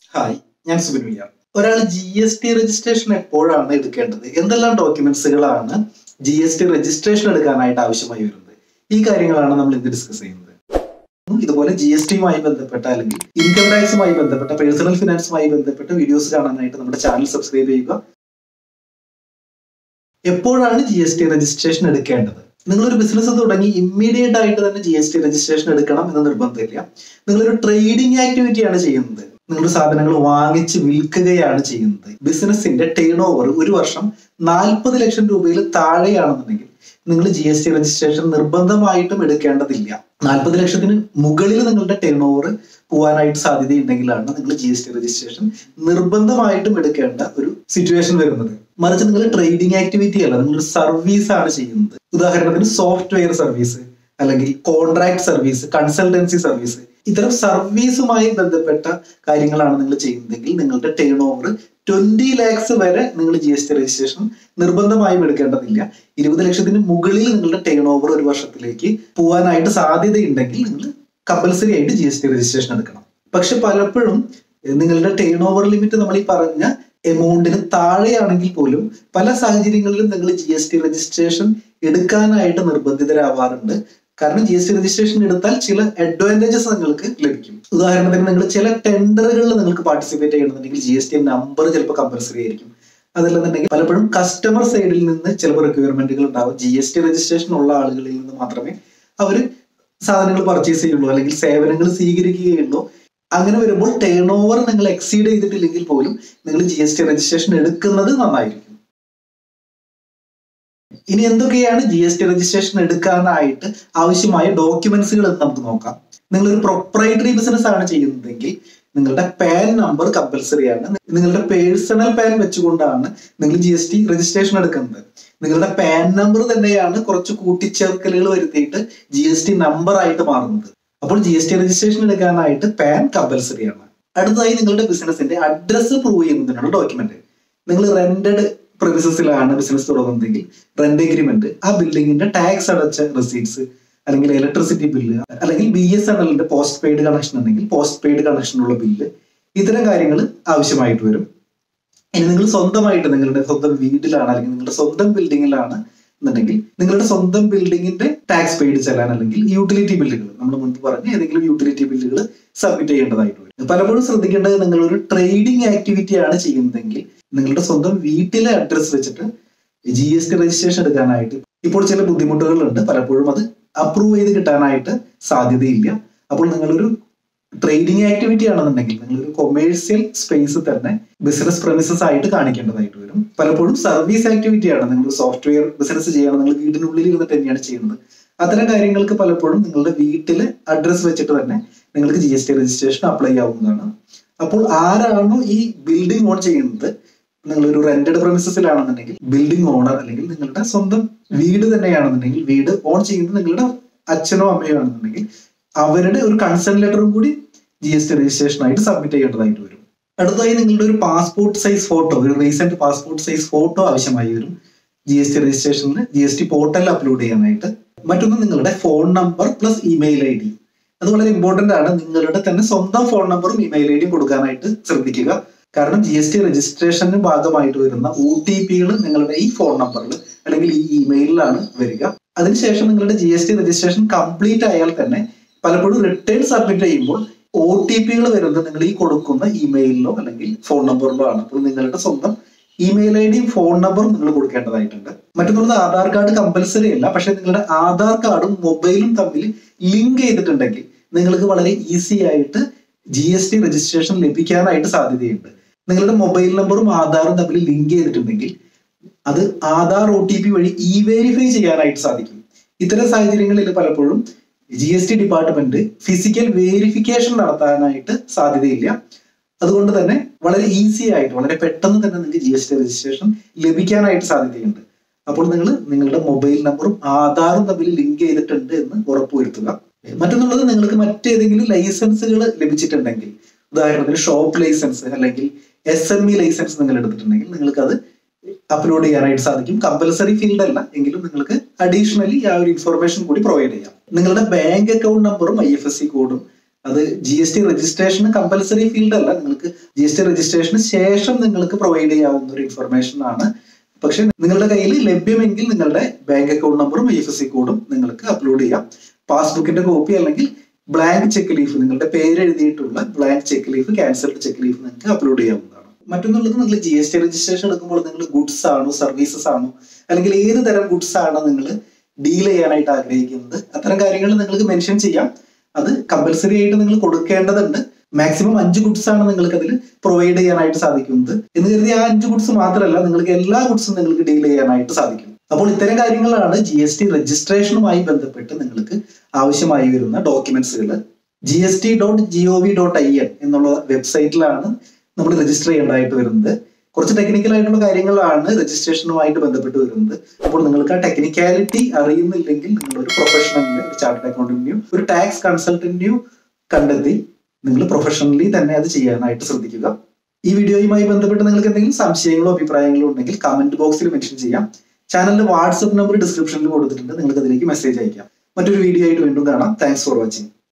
hi ഞാൻ സുബിൻ വിയാർ ഒരാൾ G S T registration എപ്പോഴാണ് എടുക്കേണ്ടത് എന്തെല്ലാം ഡോക്യുമെന്റ്സുകളാണ് ജി എസ് ടി രജിസ്ട്രേഷൻ എടുക്കാനായിട്ട് ആവശ്യമായി വരുന്നത് ഈ കാര്യങ്ങളാണ് നമ്മൾ ഇന്ന് ഡിസ്കസ് ചെയ്യുന്നത് ഇതുപോലെ ജി എസ് ടിയുമായി ബന്ധപ്പെട്ട അല്ലെങ്കിൽ ഇൻകം ടാക്സുമായി ബന്ധപ്പെട്ട പേഴ്സണൽ ഫിനാൻസുമായി ബന്ധപ്പെട്ട വീഡിയോസ് കാണാനായിട്ട് നമ്മുടെ ചാനൽ സബ്സ്ക്രൈബ് ചെയ്യുക എപ്പോഴാണ് ജി എസ് ടി രജിസ്ട്രേഷൻ എടുക്കേണ്ടത് നിങ്ങളൊരു ബിസിനസ് തുടങ്ങി ഇമ്മീഡിയറ്റ് ആയിട്ട് തന്നെ ജി എസ് ടി രജിസ്ട്രേഷൻ എടുക്കണം എന്ന് നിർബന്ധമില്ല നിങ്ങളൊരു ട്രേഡിംഗ് ആക്ടിവിറ്റിയാണ് ചെയ്യുന്നത് നിങ്ങളുടെ സാധനങ്ങൾ വാങ്ങിച്ച് വിൽക്കുകയാണ് ചെയ്യുന്നത് ബിസിനസിന്റെ ടേൺ ഓവർ ഒരു വർഷം നാൽപ്പത് ലക്ഷം രൂപയിൽ താഴെയാണെന്നുണ്ടെങ്കിൽ നിങ്ങൾ ജി എസ് ടി രജിസ്ട്രേഷൻ നിർബന്ധമായിട്ടും എടുക്കേണ്ടതില്ല നാൽപ്പത് ലക്ഷത്തിന് മുകളിൽ നിങ്ങളുടെ ടേൺ ഓവർ പോകാനായിട്ട് സാധ്യതയുണ്ടെങ്കിലാണ് നിങ്ങൾ ജി എസ് ടി രജിസ്ട്രേഷൻ നിർബന്ധമായിട്ടും എടുക്കേണ്ട ഒരു സിറ്റുവേഷൻ വരുന്നത് മറിച്ച് നിങ്ങൾ ട്രേഡിംഗ് ആക്ടിവിറ്റി അല്ല നിങ്ങൾ സർവീസ് ആണ് ചെയ്യുന്നത് ഉദാഹരണത്തിന് സോഫ്റ്റ്വെയർ സർവീസ് അല്ലെങ്കിൽ കോൺട്രാക്ട് സർവീസ് കൺസൾട്ടൻസി സർവീസ് ഇത്തരം സർവീസുമായി ബന്ധപ്പെട്ട കാര്യങ്ങളാണ് നിങ്ങൾ ചെയ്യുന്നതെങ്കിൽ നിങ്ങളുടെ ടേൺ ഓവർ ട്വന്റി ലാക്സ് വരെ നിങ്ങൾ ജി എസ് ടി രജിസ്ട്രേഷൻ നിർബന്ധമായും എടുക്കേണ്ടതില്ല ഇരുപത് ലക്ഷത്തിന് മുകളിൽ നിങ്ങളുടെ ടേൺ ഓവർ ഒരു വർഷത്തിലേക്ക് പോകാനായിട്ട് സാധ്യതയുണ്ടെങ്കിൽ നിങ്ങൾ കമ്പൽസറി ആയിട്ട് ജി എസ് ടി രജിസ്ട്രേഷൻ എടുക്കണം പക്ഷെ പലപ്പോഴും നിങ്ങളുടെ ടേൺ ഓവർ ലിമിറ്റ് നമ്മൾ ഈ പറഞ്ഞ എമൗണ്ടിന് താഴെയാണെങ്കിൽ പോലും പല സാഹചര്യങ്ങളിലും നിങ്ങൾ ജി എസ് ടി രജിസ്ട്രേഷൻ എടുക്കാനായിട്ട് നിർബന്ധിതരാവാറുണ്ട് കാരണം ജി എസ് ടി രജിസ്ട്രേഷൻ എടുത്താൽ ചില അഡ്വാൻറ്റേജസ് നിങ്ങൾക്ക് ലഭിക്കും ഉദാഹരണത്തിന് നിങ്ങൾ ചില ടെൻഡറുകളിൽ നിങ്ങൾക്ക് പാർട്ടിസിപ്പേറ്റ് ചെയ്യണമെന്നുണ്ടെങ്കിൽ ജി എസ് ടി നമ്പർ ചിലപ്പോൾ കമ്പൽസറി ആയിരിക്കും അതല്ലെന്നുണ്ടെങ്കിൽ പലപ്പോഴും കസ്റ്റമർ സൈഡിൽ നിന്ന് ചിലപ്പോൾ റിക്വയർമെന്റുകൾ ഉണ്ടാവും ജി എസ് ടി രജിസ്ട്രേഷൻ ഉള്ള ആളുകളിൽ നിന്ന് മാത്രമേ അവർ സാധനങ്ങൾ പർച്ചേസ് ചെയ്യുള്ളൂ അല്ലെങ്കിൽ സേവനങ്ങൾ സ്വീകരിക്കുകയുള്ളൂ അങ്ങനെ വരുമ്പോൾ ടേൺ ഓവർ നിങ്ങൾ എക്സീഡ് ചെയ്തിട്ടില്ലെങ്കിൽ പോലും നിങ്ങൾ ജി എസ് ടി രജിസ്ട്രേഷൻ എടുക്കുന്നത് നന്നായിരിക്കും ഇനി എന്തൊക്കെയാണ് ജി എസ് ടി രജിസ്ട്രേഷൻ എടുക്കാനായിട്ട് ആവശ്യമായ ഡോക്യുമെന്റ്സുകൾ എന്ന് നമുക്ക് നോക്കാം നിങ്ങൾ ഒരു പ്രൊപ്പറേറ്ററി ബിസിനസ് ആണ് ചെയ്യുന്നതെങ്കിൽ നിങ്ങളുടെ പാൻ നമ്പർ കമ്പൽസറി ആണ് നിങ്ങളുടെ പേഴ്സണൽ പാൻ വെച്ചുകൊണ്ടാണ് നിങ്ങൾ ജി എസ് ടി രജിസ്ട്രേഷൻ എടുക്കുന്നത് നിങ്ങളുടെ പാൻ നമ്പർ തന്നെയാണ് കുറച്ച് കൂട്ടിച്ചേർക്കലുകൾ വരുത്തിയിട്ട് ജി എസ് ടി നമ്പർ ആയിട്ട് മാറുന്നത് അപ്പോൾ ജി എസ് ടി രജിസ്ട്രേഷൻ എടുക്കാനായിട്ട് പാൻ കമ്പൽസറി ആണ് അടുത്തതായി നിങ്ങളുടെ ബിസിനസിന്റെ അഡ്രസ്സ് പ്രൂവ് ചെയ്യുന്നതിനുള്ള ഡോക്യുമെന്റ് നിങ്ങൾ റെന്റഡ് പ്രിമിസസിലാണ് ബിസിനസ് തുടങ്ങുന്നതെങ്കിൽ റെന്റ് എഗ്രിമെന്റ് ആ ബിൽഡിങ്ങിന്റെ ടാക്സ് അടച്ച റെസീറ്റ്സ് അല്ലെങ്കിൽ ഇലക്ട്രിസിറ്റി ബില്ല് അല്ലെങ്കിൽ ബി എസ് എൻ എല്ലിന്റെ പോസ്റ്റ് പെയ്ഡ് കണക്ഷൻ ഉണ്ടെങ്കിൽ പോസ്റ്റ് പെയ്ഡ് കണക്ഷനുള്ള ബില്ല് ഇത്തരം കാര്യങ്ങൾ ആവശ്യമായിട്ട് വരും ഇനി നിങ്ങൾ സ്വന്തമായിട്ട് നിങ്ങളുടെ സ്വന്തം വീട്ടിലാണ് അല്ലെങ്കിൽ നിങ്ങളുടെ സ്വന്തം ബിൽഡിങ്ങിലാണ് എന്നുണ്ടെങ്കിൽ നിങ്ങളുടെ സ്വന്തം ബിൽഡിങ്ങിന്റെ ടാക്സ് പെയ്ഡ് ചെല്ലാൻ അല്ലെങ്കിൽ യൂട്ടിലിറ്റി ബില്ലുകൾ നമ്മൾ മുൻപ് പറഞ്ഞ ഏതെങ്കിലും യൂട്ടിലിറ്റി ബില്ലുകൾ സബ്മിറ്റ് ചെയ്യേണ്ടതായിട്ട് വരും പലപ്പോഴും ശ്രദ്ധിക്കേണ്ടത് നിങ്ങളൊരു ട്രേഡിംഗ് ആക്ടിവിറ്റി ആണ് ചെയ്യുന്നതെങ്കിൽ നിങ്ങളുടെ സ്വന്തം വീട്ടിലെ അഡ്രസ് വെച്ചിട്ട് ജി എസ് ടി രജിസ്ട്രേഷൻ എടുക്കാനായിട്ട് ഇപ്പോൾ ചില ബുദ്ധിമുട്ടുകളുണ്ട് പലപ്പോഴും അത് അപ്രൂവ് ചെയ്ത് കിട്ടാനായിട്ട് സാധ്യതയില്ല അപ്പോൾ നിങ്ങളൊരു ട്രേഡിംഗ് ആക്ടിവിറ്റി ആണെന്നുണ്ടെങ്കിൽ നിങ്ങളൊരു കൊമേഴ്സ്യൽ സ്പേസ് തന്നെ ബിസിനസ് പ്രമിസസ് ആയിട്ട് കാണിക്കേണ്ടതായിട്ട് വരും പലപ്പോഴും സർവീസ് ആക്ടിവിറ്റി ആണ് നിങ്ങൾ സോഫ്റ്റ്വെയർ ബിസിനസ് ചെയ്യണം നിങ്ങൾ വീടിനുള്ളിൽ ഇരുന്നിട്ട് തന്നെയാണ് ചെയ്യുന്നത് അത്തരം കാര്യങ്ങൾക്ക് പലപ്പോഴും നിങ്ങളുടെ വീട്ടിലെ അഡ്രസ് വെച്ചിട്ട് തന്നെ നിങ്ങൾക്ക് G S T registration apply ആവുന്നതാണ് അപ്പോൾ ആരാണോ ഈ ബിൽഡിംഗ് ഓൺ ചെയ്യുന്നത് നിങ്ങളൊരു റെന്റഡ് പ്രമിസസിലാണെന്നുണ്ടെങ്കിൽ ബിൽഡിംഗ് ഓണർ അല്ലെങ്കിൽ നിങ്ങളുടെ സ്വന്തം വീട് തന്നെയാണെന്നുണ്ടെങ്കിൽ വീട് ഓൺ ചെയ്യുന്നത് നിങ്ങളുടെ അച്ഛനോ അമ്മയോ ആണെന്നുണ്ടെങ്കിൽ അവരുടെ ഒരു കൺസേൺ ലെറ്ററും കൂടി ജി എസ് ടി രജിസ്ട്രേഷൻ ആയിട്ട് സബ്മിറ്റ് ചെയ്യേണ്ടതായിട്ട് വരും അടുത്തതായി നിങ്ങളുടെ ഒരു പാസ്പോർട്ട് സൈസ് ഫോട്ടോ ഒരു റീസെന്റ് പാസ്പോർട്ട് സൈസ് ഫോട്ടോ ആവശ്യമായി വരും ജി എസ് ടി രജിസ്ട്രേഷനിൽ ജി എസ് ടി പോർട്ടലിൽ അപ്ലോഡ് ചെയ്യാനായിട്ട് മറ്റൊന്ന് നിങ്ങളുടെ phone number plus email I D അത് വളരെ ഇമ്പോർട്ടന്റ് ആണ് നിങ്ങളുടെ തന്നെ സ്വന്തം ഫോൺ നമ്പറും ഇമെയിൽ ഐ ഡിയും കൊടുക്കാനായിട്ട് ശ്രദ്ധിക്കുക കാരണം ജി എസ് ടി രജിസ്ട്രേഷന് ഭാഗമായിട്ട് വരുന്ന ഒ ടി പികൾ നിങ്ങളുടെ ഈ ഫോൺ നമ്പറിൽ അല്ലെങ്കിൽ ഈ ഇമെയിലിലാണ് വരിക അതിനുശേഷം നിങ്ങളുടെ G S T registration complete ആയാൽ തന്നെ പലപ്പോഴും റിട്ടേൺ സബ്മിറ്റ് ചെയ്യുമ്പോൾ ഒ ടി പികൾ വരുന്നത് നിങ്ങൾ ഈ കൊടുക്കുന്ന ഇമെയിലിലോ അല്ലെങ്കിൽ ഫോൺ നമ്പറിലോ ആണ് അപ്പോൾ നിങ്ങളുടെ സ്വന്തം ഇമെയിൽ ഐ ഡിയും ഫോൺ നമ്പറും നിങ്ങൾ കൊടുക്കേണ്ടതായിട്ടുണ്ട് മറ്റൊന്നുള്ളത് ആധാർ കാർഡ് കമ്പൽസറി അല്ല പക്ഷെ നിങ്ങളുടെ ആധാർ കാർഡും മൊബൈലും തമ്മിൽ ലിങ്ക് ചെയ്തിട്ടുണ്ടെങ്കിൽ നിങ്ങൾക്ക് വളരെ ഈസി ആയിട്ട് ജി എസ് ടി രജിസ്ട്രേഷൻ ലഭിക്കാനായിട്ട് സാധ്യതയുണ്ട് നിങ്ങളുടെ മൊബൈൽ നമ്പറും ആധാറും തമ്മിൽ ലിങ്ക് ചെയ്തിട്ടുണ്ടെങ്കിൽ അത് ആധാർ ഒ ടി പി വഴി ഇ വെരിഫൈ ചെയ്യാനായിട്ട് സാധിക്കും ഇത്തരം സാഹചര്യങ്ങളിൽ പലപ്പോഴും G S T department physical verification നടത്താനായിട്ട് സാധ്യതയില്ല അതുകൊണ്ട് തന്നെ വളരെ ഈസി ആയിട്ട് വളരെ പെട്ടെന്ന് തന്നെ നിങ്ങൾക്ക് ജി എസ് ടി രജിസ്ട്രേഷൻ ലഭിക്കാനായിട്ട് സാധ്യതയുണ്ട് അപ്പോൾ നിങ്ങൾ നിങ്ങളുടെ മൊബൈൽ നമ്പറും ആധാറും തമ്മിൽ ലിങ്ക് ചെയ്തിട്ടുണ്ട് എന്ന് ഉറപ്പുവരുത്തുക മറ്റൊന്നുള്ളത് നിങ്ങൾക്ക് മറ്റേതെങ്കിലും ലൈസൻസുകൾ ലഭിച്ചിട്ടുണ്ടെങ്കിൽ ഉദാഹരണത്തിന് ഷോപ്പ് ലൈസൻസ് അല്ലെങ്കിൽ എസ് എം ഇ ലൈസൻസ് നിങ്ങൾ എടുത്തിട്ടുണ്ടെങ്കിൽ നിങ്ങൾക്ക് അത് അപ്ലോഡ് ചെയ്യാനായിട്ട് സാധിക്കും കമ്പൽസറി ഫീൽഡ് അല്ല എങ്കിലും നിങ്ങൾക്ക് അഡീഷണലി ആ ഒരു ഇൻഫർമേഷൻ കൂടി പ്രൊവൈഡ് ചെയ്യാം നിങ്ങളുടെ ബാങ്ക് അക്കൗണ്ട് നമ്പറും ഐ എഫ് എസ് സി കോഡും അത് G S T registration compulsory field അല്ല നിങ്ങൾക്ക് ജി എസ് ടി രജിസ്ട്രേഷന് ശേഷം നിങ്ങൾക്ക് പ്രൊവൈഡ് ചെയ്യാവുന്ന ഒരു ഇൻഫർമേഷൻ ആണ് പക്ഷെ നിങ്ങളുടെ കയ്യിൽ ലഭ്യമെങ്കിൽ നിങ്ങളുടെ ബാങ്ക് അക്കൗണ്ട് നമ്പറും ഐ എഫ് എസ് സി കോഡും നിങ്ങൾക്ക് അപ്ലോഡ് ചെയ്യാം പാസ്ബുക്കിന്റെ കോപ്പി അല്ലെങ്കിൽ ബ്ലാങ്ക് ചെക്ക് ലീഫ് നിങ്ങളുടെ പേര് എഴുതിയിട്ടുള്ള blank cheque leaf cancelled cheque leaf നിങ്ങൾക്ക് അപ്ലോഡ് ചെയ്യാവുന്നതാണ് മറ്റൊന്നുള്ളത് നിങ്ങൾ ജി എസ് ടി രജിസ്ട്രേഷൻ എടുക്കുമ്പോൾ നിങ്ങൾ ഗുഡ്സ് ആണോ സർവീസസ് ആണോ അല്ലെങ്കിൽ ഏത് തരം ഗുഡ്സ് ആണോ നിങ്ങൾ ഡീൽ ചെയ്യാനായിട്ട് ആഗ്രഹിക്കുന്നത് അത്തരം കാര്യങ്ങൾ നിങ്ങൾക്ക് മെൻഷൻ ചെയ്യാം അത് കമ്പൽസറി ആയിട്ട് നിങ്ങൾ കൊടുക്കേണ്ടതുണ്ട് മാക്സിമം അഞ്ച് ഗുഡ്സ് ആണ് നിങ്ങൾക്ക് അതിൽ പ്രൊവൈഡ് ചെയ്യാനായിട്ട് സാധിക്കുന്നത് എന്ന് കരുതി ആ അഞ്ച് ഗുഡ്സ് മാത്രമല്ല നിങ്ങൾക്ക് എല്ലാ ഗുഡ്സും നിങ്ങൾക്ക് ഡീൽ ചെയ്യാനായിട്ട് സാധിക്കും അപ്പോൾ ഇത്തരം കാര്യങ്ങളാണ് ജി എസ് ടി രജിസ്ട്രേഷനുമായി ബന്ധപ്പെട്ട് നിങ്ങൾക്ക് ആവശ്യമായി വരുന്ന ഡോക്യുമെന്റ്സുകൾ G S T dot G O V dot I N എന്നുള്ള വെബ്സൈറ്റിലാണ് നമ്മൾ രജിസ്റ്റർ ചെയ്യേണ്ടതായിട്ട് വരുന്നത് കുറച്ച് ടെക്നിക്കൽ ആയിട്ടുള്ള കാര്യങ്ങളാണ് രജിസ്ട്രേഷനുമായിട്ട് ബന്ധപ്പെട്ട് വരുന്നത് അപ്പോൾ നിങ്ങൾക്ക് ആ ടെക്നിക്കാലിറ്റി അറിയുന്നില്ലെങ്കിൽ നിങ്ങൾ ഒരു പ്രൊഫഷണലിനെ ഒരു ചാർട്ടേഡ് അക്കൗണ്ടന്റിനെയോ ഒരു ടാക്സ് കൺസൾട്ടന്റിനെയോ കണ്ടെത്തി നിങ്ങൾ പ്രൊഫഷണലി തന്നെ അത് ചെയ്യാനായിട്ട് ശ്രദ്ധിക്കുക ഈ വീഡിയോയുമായി ബന്ധപ്പെട്ട് നിങ്ങൾക്ക് എന്തെങ്കിലും സംശയങ്ങളോ അഭിപ്രായങ്ങളോ ഉണ്ടെങ്കിൽ കമന്റ് ബോക്സിൽ മെൻഷൻ ചെയ്യാം ചാനലിന്റെ വാട്സ്ആപ്പ് നമ്പർ ഡിസ്ക്രിപ്ഷനിൽ കൊടുത്തിട്ടുണ്ട് നിങ്ങൾക്ക് അതിലേക്ക് മെസ്സേജ് അയക്കാം മറ്റൊരു വീഡിയോ ആയിട്ട് വീണ്ടും കാണാം താങ്ക്സ് ഫോർ വാച്ചിങ്